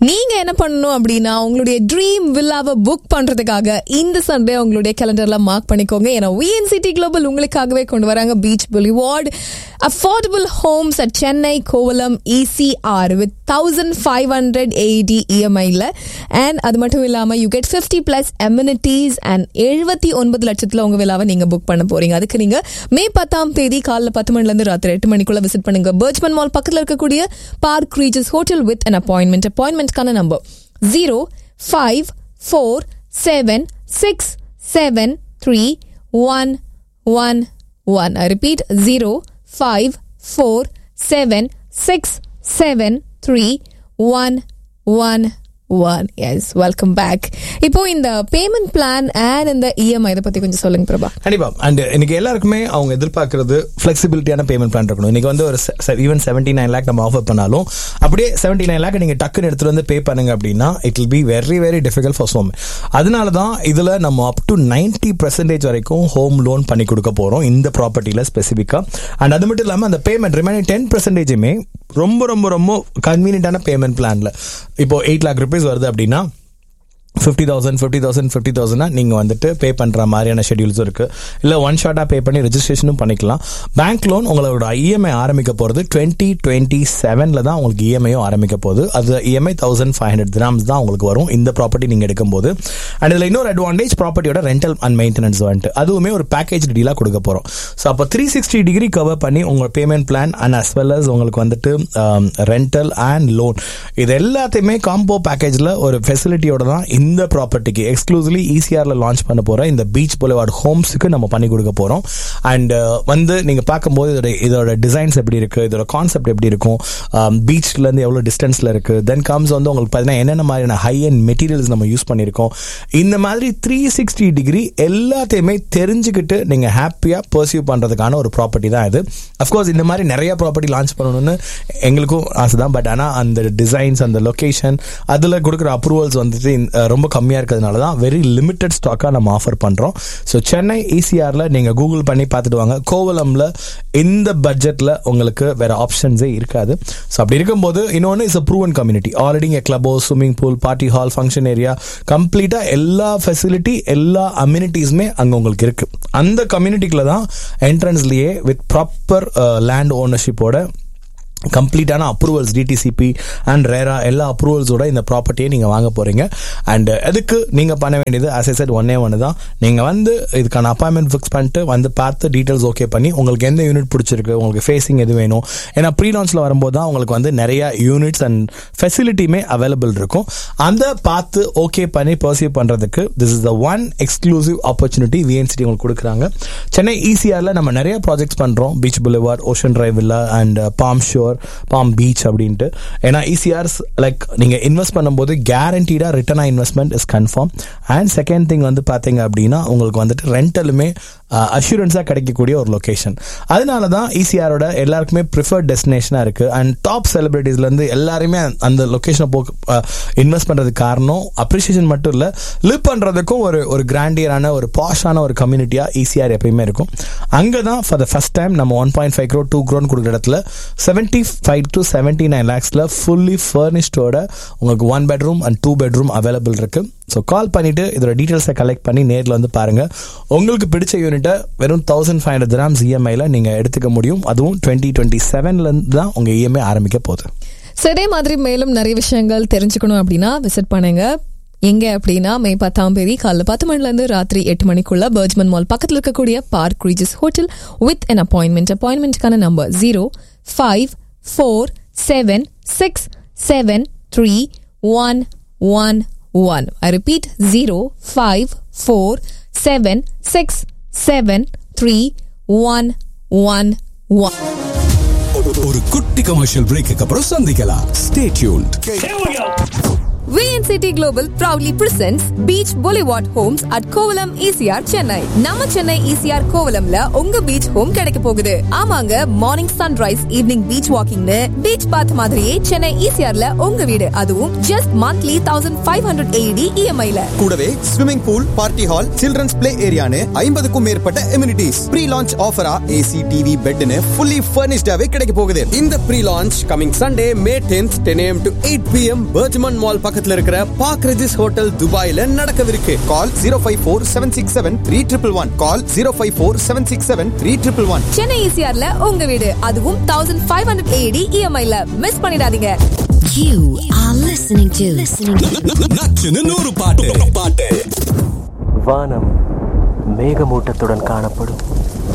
நீங்க என்ன பண்ணணும் அப்படின்னா உங்களுடைய ட்ரீம் வில்லாவை புக் பண்றதுக்காக இந்த சண்டே உங்களுடைய கேலண்டர்ல மார்க் பண்ணிக்கோங்க ஏன்னா விஎன்சிடி குளோபல் உங்களுக்காகவே கொண்டு வராங்க beach boulevard affordable homes at Chennai Kovalam ECR with thousand five hundred eighty இஎம்ஐல அண்ட் அது மட்டும் இல்லாம you get fifty plus amenities and எழுபத்தி ஒன்பது லட்சத்துல உங்க விழாவை நீங்க புக் பண்ண போறீங்க அதுக்கு நீங்க மே பத்தாம் தேதி காலைல பத்து மணில இருந்து ராத்திரி எட்டு மணிக்குள்ள விசிட் பண்ணுங்க பர்ச்மன் மால் பக்கத்துல இருக்கக்கூடிய Park Regis hotel with an appointment அப்பாயின்மெண்ட்கான number zero five four seven six seven three one one one I repeat zero five four seven six seven three one one one yes welcome back இப்போ இந்த payment plan and இந்த EMI இதை பத்தி கொஞ்சம் சொல்லுங்க பிரபா கண்டிப்பா and இன்னைக்கு எல்லாருக்குமே அவங்க எதிர்பார்க்கறது ஃபிளெக்சிபிலிட்டியான பேமெண்ட் பிளான் இருக்கணும் இன்னைக்கு வந்து ஒரு ஈவன் செவன்டி நைன் லேக் நம்ம ஆஃபர் பண்ணாலும் அப்படியே செவன்டி நைன் லேக் நீங்க டக்குன்னு எடுத்துட்டு வந்து பே பண்ணுங்க அப்படின்னா it will be very very difficult for some அதனால தான் இதுல நம்ம அப் டு நைன்டி பர்சன்டேஜ் வரைக்கும் ஹோம் லோன் பண்ணி கொடுக்க போறோம் இந்த ப்ராப்பர்ட்டியில ஸ்பெசிஃபிக்கா அண்ட் அது மட்டும் இல்லாம அந்த பேமெண்ட் ரிமைனிங் டென் பர்சன்டேஜுமே ரொம்ப ரொம்ப ரொம்ப கன்வீனியன்டான பேமெண்ட் பிளான்ல இப்போ எயிட் லேக் ருபீஸ் வருது அப்படின்னா fifty thousand fifty thousand fifty தௌசண்ட்னா நீங்கள் வந்துட்டு பே பண்ணுற மாதிரியான ஷெடியூல்ஸும் இருக்குது இல்லை ஒன் ஷார்ட்டாக பே பண்ணி ரெஜிஸ்ட்ரேஷனும் பண்ணிக்கலாம் பேங்க் லோன் உங்களோட இஎம்ஐ ஆரம்பிக்க போகிறது டுவெண்ட்டி டுவெண்ட்டி செவனில் தான் உங்களுக்கு இஎம்ஐயும் ஆரம்பிக்க போகுது அது EMI thousand five hundred dirhams தான் உங்களுக்கு வரும் இந்த ப்ராப்பர்ட்டி நீங்கள் எடுக்கும்போது அண்ட் இதில் இன்னொரு அட்வான்டேஜ் ப்ராப்பர்ட்டியோட ரெண்டல் அண்ட் மெயின்டெனன்ஸ் வந்துட்டு அதுவுமே ஒரு பேக்கேஜ் டீலாக கொடுக்க போகிறோம் ஸோ அப்போ த்ரீ சிக்ஸ்டி டிகிரி கவர் பண்ணி உங்கள் payment plan and as well as உங்களுக்கு வந்துட்டு ரெண்டல் அண்ட் லோன் இது எல்லாத்தையுமே காம்போ பேக்கேஜில் ஒரு ஃபெசிலிட்டியோட தான் இந்த ப்ராப்பர்ட்டிக்கு எக்ஸ்க்ளூசிவ்லி ஈசிஆர்ல லான்ச் பண்ண போற இந்த பீச் புலவார்டு ஹோம்ஸுக்கு நம்ம பண்ணி கொடுக்க போறோம் அண்ட் வந்து நீங்க பார்க்கும்போது இதோட இதோட டிசைன்ஸ் எப்படி இருக்கு இதோட கான்செப்ட் எப்படி இருக்கும் பீச்ல இருந்து எவ்வளவு டிஸ்டன்ஸ்ல இருக்கு தென் கம்ஸ் வந்து உங்களுக்கு பார்த்தீங்கன்னா என்னென்ன மாதிரியான ஹை அண்ட் மெட்டீரியல்ஸ் நம்ம யூஸ் பண்ணியிருக்கோம் இந்த மாதிரி த்ரீ சிக்ஸ்டி டிகிரி எல்லாத்தையுமே தெரிஞ்சுக்கிட்டு நீங்க ஹாப்பியா பர்சியூ பண்றதுக்கான ஒரு ப்ராப்பர்ட்டி தான் இது அஃப்கோர்ஸ் இந்த மாதிரி நிறைய ப்ராப்பர்ட்டி லான்ச் பண்ணணும்னு எங்களுக்கும் ஆசை தான் பட் ஆனால் அந்த டிசைன்ஸ் அந்த லொகேஷன் அதில் கொடுக்குற அப்ரூவல்ஸ் வந்துட்டு இந்த- ரொம்ப கம்மியாக இருக்கிறதுனால தான் வெரி லிமிட்டட் ஸ்டாக்காக நம்ம ஆஃபர் பண்ணுறோம் ஸோ சென்னை ஈசிஆரில் நீங்கள் கூகுள் பண்ணி பார்த்துட்டு வாங்க கோவலமில் இந்த பட்ஜெட்டில் உங்களுக்கு வேற ஆப்ஷன்ஸே இருக்காது ஸோ அப்படி இருக்கும்போது இன்னொன்று is a proven community already இங்கே club house swimming pool party hall function area கம்ப்ளீட்டாக எல்லா ஃபெசிலிட்டி எல்லா அம்யூனிட்டிஸுமே அங்கே உங்களுக்கு இருக்கு அந்த கம்யூனிட்டிக்குள்ள தான் என்ட்ரன்ஸ்லேயே வித் ப்ராப்பர் லேண்ட் ஓனர்ஷிப்போட கம்ப்ளீட்டான அப்ரூவல்ஸ் டிடிசிபி அண்ட் ரேரா எல்லா அப்ரூவல்ஸோட இந்த ப்ராப்பர்ட்டியை நீங்கள் வாங்க போறீங்க அண்ட் அதுக்கு நீங்கள் பண்ண வேண்டியது as I said ஒன்னே ஒன்று தான் நீங்கள் வந்து இதுக்கான அப்பாயின்மெண்ட் ஃபிக்ஸ் பண்ணிட்டு வந்து பார்த்து டீட்டெயில்ஸ் ஓகே பண்ணி உங்களுக்கு எந்த யூனிட் பிடிச்சிருக்கு உங்களுக்கு ஃபேஸிங் எது வேணும் ஏன்னா ப்ரீ லான்ச்சில் வரும்போது தான் உங்களுக்கு வந்து நிறைய யூனிட்ஸ் அண்ட் ஃபெசிலிட்டியுமே அவைலபிள் இருக்கும் அந்த பார்த்து ஓகே பண்ணி பர்சீவ் பண்ணுறதுக்கு this is the one exclusive opportunity VNCT உங்களுக்கு கொடுக்குறாங்க சென்னை ஈசிஆரில் நம்ம நிறைய ப்ராஜெக்ட்ஸ் பண்ணுறோம் beach boulevard ocean drive villa and palm shore palm beach அப்படின்ட்டு ஏன்னா ஈசிஆர்ஸ் லைக் நீங்கள் இன்வெஸ்ட் பண்ணும்போது கேரண்டீடாக return on investment is confirm and second thing வந்து பார்த்தீங்க அப்படின்னா உங்களுக்கு வந்துட்டு ரெண்டலுமே அஷூரன்ஸாக கிடைக்கக்கூடிய ஒரு லொகேஷன் அதனால தான் ஈசிஆரோட எல்லாருக்குமே ப்ரிஃபர்ட் டெஸ்டினேஷனாக இருக்குது அண்ட் டாப் செலிபிரிட்டிஸ்லேருந்து எல்லாருமே அந்த லொக்கேஷனை போ இன்வெஸ்ட் பண்ணுறதுக்கு காரணம் அப்ரிசியேஷன் மட்டும் இல்லை லிவ் பண்ணுறதுக்கும் ஒரு ஒரு கிராண்டியரான ஒரு பாஷான ஒரு கம்யூனிட்டியாக ஈசிஆர் எப்பயுமே இருக்கும் அங்கே தான் ஃபார் த ஃபஸ்ட் டைம் நம்ம one point five crore to crore கொடுக்குற இடத்துல seventy five to seventy nine லேக்ஸில் ஃபுல்லி ஃபர்னிஷ்டோட உங்களுக்கு one bedroom and two bedroom available இருக்கு ஸோ கால் பண்ணிட்டு இதோட டீட்டெயில்ஸை கலெக்ட் பண்ணி நேரில் வந்து பாருங்க உங்களுக்கு பிடிச்ச யூனிட்டை வெறும் தௌசண்ட் ஃபைவ் ஹண்ட்ரட் கிராம்ஸ் இஎம்ஐல நீங்க எடுத்துக்க முடியும் அதுவும் டுவெண்ட்டி டுவெண்ட்டி செவன்லேருந்து தான் உங்க இஎம்ஐ ஆரம்பிக்க போகுது ஸோ இதே மாதிரி மேலும் நிறைய விஷயங்கள் தெரிஞ்சுக்கணும் அப்படின்னா விசிட் பண்ணுங்க எங்க அப்படின்னா மே பத்தாம் தேதி காலைல பத்து மணில இருந்து ராத்திரி எட்டு மணிக்குள்ள பர்ஜ்மன் மால் பக்கத்தில் இருக்கக்கூடிய Park Regis hotel with an appointment அப்பாயின்மெண்ட்கான number zero five four seven six seven three one one one I repeat zero five four seven six seven three one one one ஒரு குட்டி commercial break அப்புறம் சந்திக்கலாம் stay tuned VNCT Global proudly presents Beach Boulevard Homes at Kovalam ECR Chennai. நம்ம Chennai ECR கோவலம்ல உங்க beach home கிடைக்க போகுது ஆமாங்க morning sunrise evening beach வாக்கிங்னு பீச் பாத் மாதிரியே சென்னை ECRல உங்க வீடு அதுவும் just monthly thousand five hundred eighty இஎம்ஐல கூடவே swimming pool party hall children's play ஏரியானு ஐம்பதுக்கும் மேற்பட்ட எம்யூனிட்டிஸ் ப்ரீ லான்ச் ஆஃபரா ஏசி டிவி பெட்னு ஃபுல்லி ஃபர்னிஷ்டாவே கிடைக்க போகுது இந்த pre launch coming Sunday May tenth ten AM to eight PM Burjuman mall பக்கத்துல இருக்கிற பாக் ரெஜிஸ் ஹோட்டல் துபாயில நடக்கவிருக்கு call zero five four seven six seven three triple one call zero five four seven six seven three triple one Chennai ECRல உங்க வீடு அதுவும் thousand five hundred eighty இஎம்ஐல miss பண்ணிடாதீங்க You are listening to listening to நச்சுன்னு நூறு பாட்டு பாட்டு வானம் மேகமூட்டத்துடன் காணப்படும்